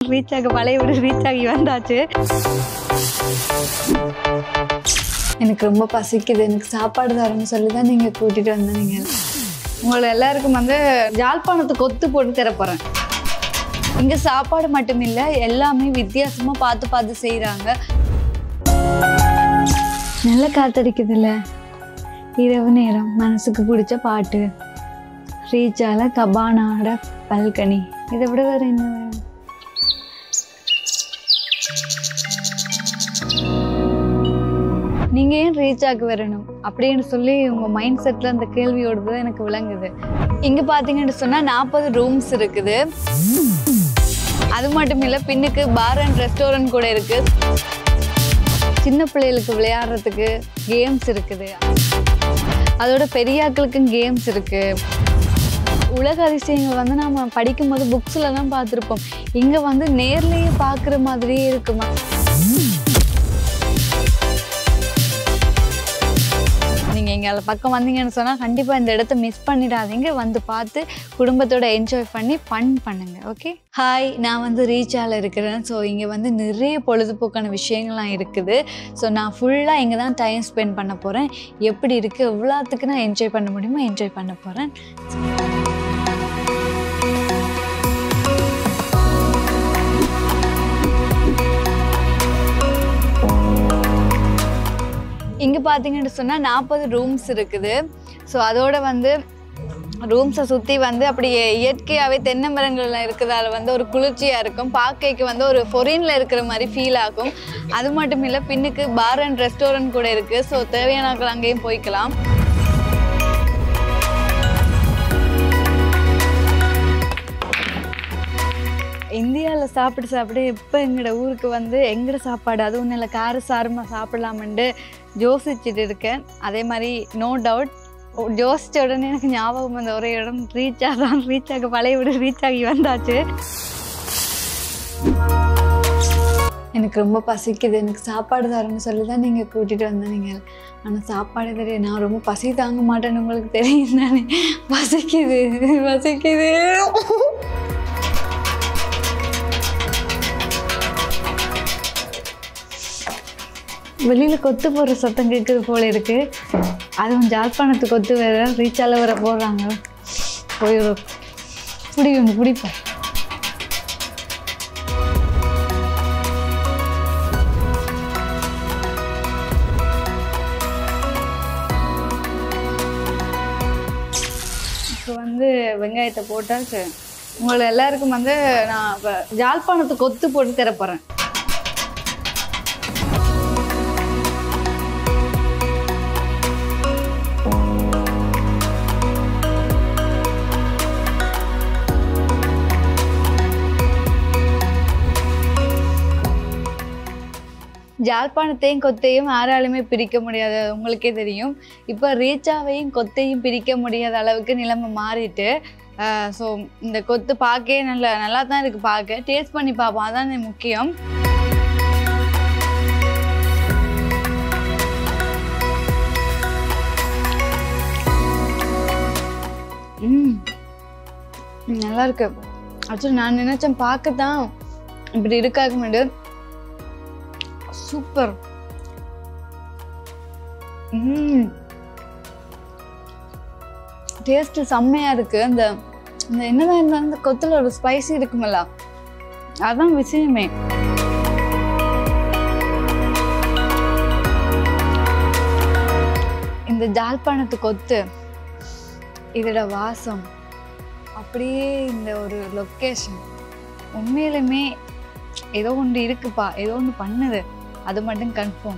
reach ஆக பழைய வீடு ரீச் ஆகி வந்தாச்சு எனக்கு ரொம்ப பசிக்குது எனக்கு சாப்பாடு தரணும்னு சொல்லி தான் நீங்கள் கூட்டிகிட்டு வந்தீங்க உங்களை எல்லாருக்கும் வந்து யாழ்ப்பாணத்துக்கு கொத்து போட்டு தர போகிறேன் இங்கே சாப்பாடு மட்டும் இல்லை எல்லாமே வித்தியாசமாக பார்த்து பார்த்து செய்கிறாங்க நல்ல காத்தடிக்குதுல்ல இரவு நேரம் மனசுக்கு பிடிச்ச பாட்டு ரீச்சால கபானாட பல்கனி இதை விட வேறு என்ன வேணும் நீங்கள் ஏன் ரீச்சாக்கு வரணும் அப்படின்னு சொல்லி உங்கள் மைண்ட் செட்டில் அந்த கேள்வியோடு தான் எனக்கு விளங்குது இங்கே பார்த்தீங்கன்னு சொன்னால் நாற்பது ரூம்ஸ் இருக்குது அது மட்டும் இல்லை பின்னுக்கு பார் அண்ட் ரெஸ்டாரண்ட் கூட இருக்குது சின்ன பிள்ளைகளுக்கு விளையாடுறதுக்கு கேம்ஸ் இருக்குது அதோட பெரியாக்களுக்கும் கேம்ஸ் இருக்குது உலக அதிசயங்கள் வந்து நம்ம படிக்கும்போது புக்ஸில் தான் பார்த்துருப்போம் இங்கே வந்து நேர்லேயே பார்க்குற மாதிரியே இருக்குமா நீங்கள் இங்கே பக்கம் வந்தீங்கன்னு சொன்னால் கண்டிப்பாக இந்த இடத்த மிஸ் பண்ணிடாதீங்க வந்து பார்த்து குடும்பத்தோட என்ஜாய் பண்ணி ஃபன் பண்ணுங்க ஓகே ஹாய் நான் வந்து ரீச்சால இருக்கிறேன் ஸோ இங்கே வந்து நிறைய பொழுதுபோக்கான விஷயங்கள்லாம் இருக்குது ஸோ நான் ஃபுல்லாக இங்கே தான் டைம் ஸ்பெண்ட் பண்ண போகிறேன் எப்படி இருக்குது எவ்வளோத்துக்கு நான் என்ஜாய் பண்ண முடியுமோ என்ஜாய் பண்ண போகிறேன் இங்கே பார்த்தீங்கன்னு சொன்னால் நாற்பது ரூம்ஸ் இருக்குது ஸோ அதோட வந்து ரூம்ஸை சுற்றி வந்து அப்படியே இயற்கையாகவே தென்னை மரங்கள்லாம் இருக்கிறதால வந்து ஒரு குளிர்ச்சியாக இருக்கும் பார்க்கைக்கு வந்து ஒரு ஃபொரினில் இருக்கிற மாதிரி ஃபீல் ஆகும் அது மட்டும் இல்லை பின்னுக்கு பார் அண்ட் ரெஸ்டாரண்ட் கூட இருக்குது ஸோ தேவையானாக்கள் அங்கேயும் போய்க்கலாம் இந்தியாவில் சாப்பிட்டு சாப்பிட்டு எப்போ எங்களோட ஊருக்கு வந்து எங்கட சாப்பாடு அதுவும் நல்ல கார சாரமாக சாப்பிடலாமென்ட்டு யோசிச்சுட்டு இருக்கேன் அதே மாதிரி நோ டவுட் யோசிச்ச உடனே எனக்கு ஞாபகம் வந்த ஒரே இடம் ரீச் ஆகலாம் ரீச் ஆக பழைய வீடு ரீச் ஆகி வந்தாச்சு எனக்கு ரொம்ப பசிக்குது எனக்கு சாப்பாடு தரணும்னு சொல்லி தான் நீங்கள் கூட்டிகிட்டு வந்தீங்க ஆனால் சாப்பாடு தெரியும் நான் ரொம்ப பசி தாங்க மாட்டேன்னு உங்களுக்கு தெரியும் தானே பசிக்குது பசிக்குது வெளியில் கொத்து போடுற சத்தம் கேட்குது போல இருக்கு அதுவும் ஜாழ்ப்பாணத்து கொத்து வேற ரீச்சால வர போடுறாங்க போய் ஒரு பிடி ஒன்று பிடிப்போம் இப்போ வந்து வெங்காயத்தை போட்டாச்சு உங்களை எல்லாருக்கும் வந்து நான் இப்போ ஜாழ்ப்பாணத்து கொத்து போட்டு தர போகிறேன் ஜாழ்ப்பாணத்தையும் கொத்தையும் யாராலுமே பிரிக்க முடியாது அது உங்களுக்கே தெரியும் இப்போ ரீச்சாவையும் கொத்தையும் பிரிக்க முடியாத அளவுக்கு நிலைமை மாறிட்டு ஸோ இந்த கொத்து பார்க்கவே நல்ல நல்லா தான் இருக்குது பார்க்க டேஸ்ட் பண்ணி பார்ப்போம் அதான் முக்கியம் ம் நல்லா இருக்கு ஆக்சுவலி நான் நினைச்சேன் பார்க்க தான் இப்படி இருக்காக மாட்டேன் சூப்பர் ம் டேஸ்ட் செம்மையா இருக்கு அந்த இந்த என்னதான் இருந்தாலும் இந்த கொத்துல ஒரு ஸ்பைசி இருக்குமல்ல அதான் விஷயமே இந்த ஜாழ்ப்பாணத்து கொத்து இதோட வாசம் அப்படியே இந்த ஒரு லொக்கேஷன் உண்மையிலுமே ஏதோ ஒன்று இருக்குப்பா ஏதோ ஒன்று பண்ணுது அது மட்டும் கன்ஃபார்ம்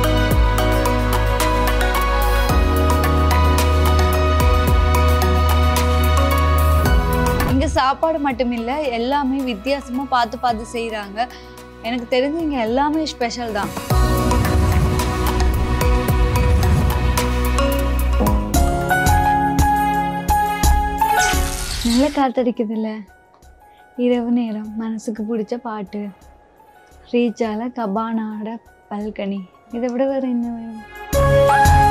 இங்கே சாப்பாடு மட்டும் இல்லை எல்லாமே வித்தியாசமாக பார்த்து பார்த்து செய்கிறாங்க எனக்கு தெரிஞ்சு இங்கே எல்லாமே ஸ்பெஷல் தான் நல்ல காத்தடிக்குதுல்ல இரவு நேரம் மனசுக்கு பிடிச்ச பாட்டு ரீச்சால கபானாட பல்கனி இதை விட வேற என்ன வேணும்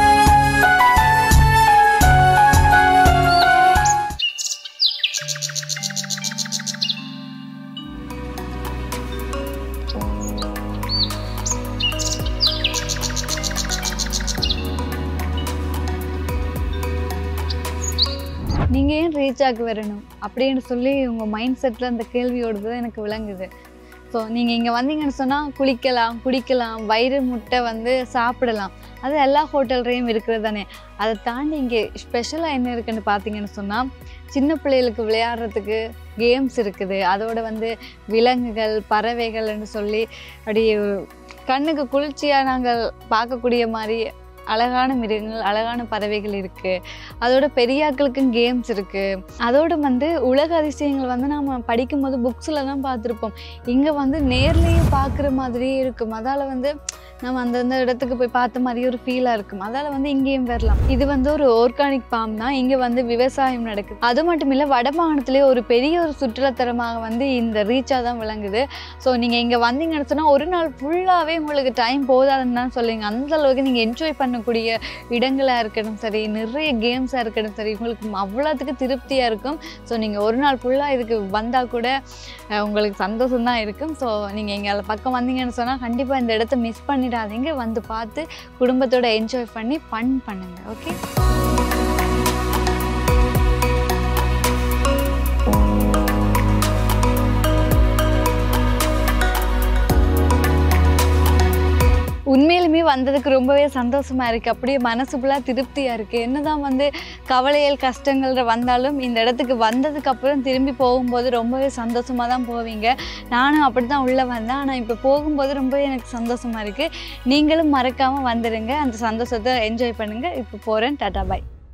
ரீச்சாக்கு வரணும் அப்படின்னு சொல்லி உங்கள் மைண்ட் செட்டில் அந்த கேள்வியோடு தான் எனக்கு விளங்குது ஸோ நீங்கள் இங்கே வந்தீங்கன்னு சொன்னால் குளிக்கலாம் குடிக்கலாம் வயிறு முட்டை வந்து சாப்பிடலாம் அது எல்லா ஹோட்டல்லையும் இருக்கிறது தானே அதை தாண்டி இங்கே ஸ்பெஷலாக என்ன இருக்குன்னு பார்த்தீங்கன்னு சொன்னால் சின்ன பிள்ளைகளுக்கு விளையாடுறதுக்கு கேம்ஸ் இருக்குது அதோட வந்து விலங்குகள் பறவைகள்னு சொல்லி அப்படியே கண்ணுக்கு குளிர்ச்சியாக நாங்கள் பார்க்கக்கூடிய மாதிரி அழகான மிருகங்கள் அழகான பறவைகள் இருக்குது அதோட பெரியாக்களுக்கும் கேம்ஸ் இருக்குது அதோட வந்து உலக அதிசயங்கள் வந்து நம்ம படிக்கும்போது புக்ஸில் தான் பார்த்துருப்போம் இங்கே வந்து நேர்லேயே பார்க்குற மாதிரியே இருக்கும் அதால் வந்து நம்ம அந்தந்த இடத்துக்கு போய் பார்த்த மாதிரி ஒரு ஃபீலாக இருக்கும் அதால் வந்து இங்கேயும் வரலாம் இது வந்து ஒரு ஆர்கானிக் ஃபார்ம் தான் இங்கே வந்து விவசாயம் நடக்குது அது மட்டும் இல்லை வடமாகாணத்துலேயே ஒரு பெரிய ஒரு சுற்றுலாத்தலமாக வந்து இந்த ரீச்சாக தான் விளங்குது ஸோ நீங்கள் இங்கே வந்தீங்கன்னு சொன்னால் ஒரு நாள் ஃபுல்லாகவே உங்களுக்கு டைம் போதாதுன்னு தான் சொல்லுவீங்க அந்த அளவுக்கு நீங்கள் என்ஜாய் பண்ணக்கூடிய இடங்களாக இருக்கட்டும் சரி நிறைய கேம்ஸாக இருக்கட்டும் சரி உங்களுக்கு அவ்வளோத்துக்கு திருப்தியாக இருக்கும் ஸோ நீங்கள் ஒரு நாள் ஃபுல்லாக இதுக்கு வந்தால் கூட அஹ், உங்களுக்கு சந்தோஷம் தான் இருக்கும் ஸோ நீங்கள் இங்கே பக்கம் வந்தீங்கன்னு சொன்னால் கண்டிப்பாக இந்த இடத்த மிஸ் பண்ணிடாதீங்க வந்து பார்த்து குடும்பத்தோட என்ஜாய் பண்ணி ஃபன் பண்ணுங்கள் ஓகே உண்மையிலுமே வந்ததுக்கு ரொம்பவே சந்தோஷமா இருக்கு அப்படியே மனசு ஃபுல்லாக திருப்தியா இருக்கு என்னதான் வந்து கவலைகள் கஷ்டங்கள் வந்தாலும் இந்த இடத்துக்கு வந்ததுக்கு அப்புறம் திரும்பி போகும்போது ரொம்பவே சந்தோஷமா தான் போவீங்க நானும் அப்படி தான் உள்ளே வந்தேன் ஆனால் இப்போ போகும்போது ரொம்பவே எனக்கு சந்தோஷமா இருக்கு நீங்களும் மறக்காம வந்துடுங்க அந்த சந்தோஷத்தை என்ஜாய் பண்ணுங்க இப்போ போகிறேன் டாடா பாய்